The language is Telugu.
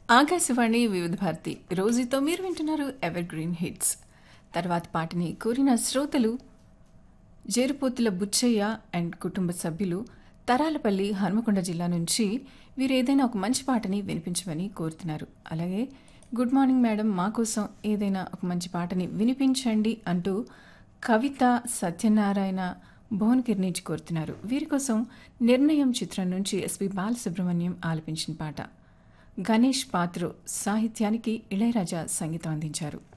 ఆకాశవాణి వివిధ భారతి రోజుతో మీరు వింటున్నారు ఎవర్ గ్రీన్ హిట్స్ తర్వాత పాటని కోరిన శ్రోతలు జేరుపోతుల బుచ్చయ్య అండ్ కుటుంబ సభ్యులు తరాలపల్లి హనుమకొండ జిల్లా నుంచి వీరు ఏదైనా ఒక మంచి పాటని వినిపించమని కోరుతున్నారు అలాగే గుడ్ మార్నింగ్ మేడం మా కోసం ఏదైనా ఒక మంచి పాటని వినిపించండి అంటూ కవిత సత్యనారాయణ భువనగిరి నుంచి కోరుతున్నారు వీరి కోసం నిర్ణయం చిత్రం నుంచి ఎస్పి బాలసుబ్రహ్మణ్యం ఆలపించిన పాట గణేష్ పాత్రు సాహిత్యానికి ఇళయరాజా సంగీతం అందించారు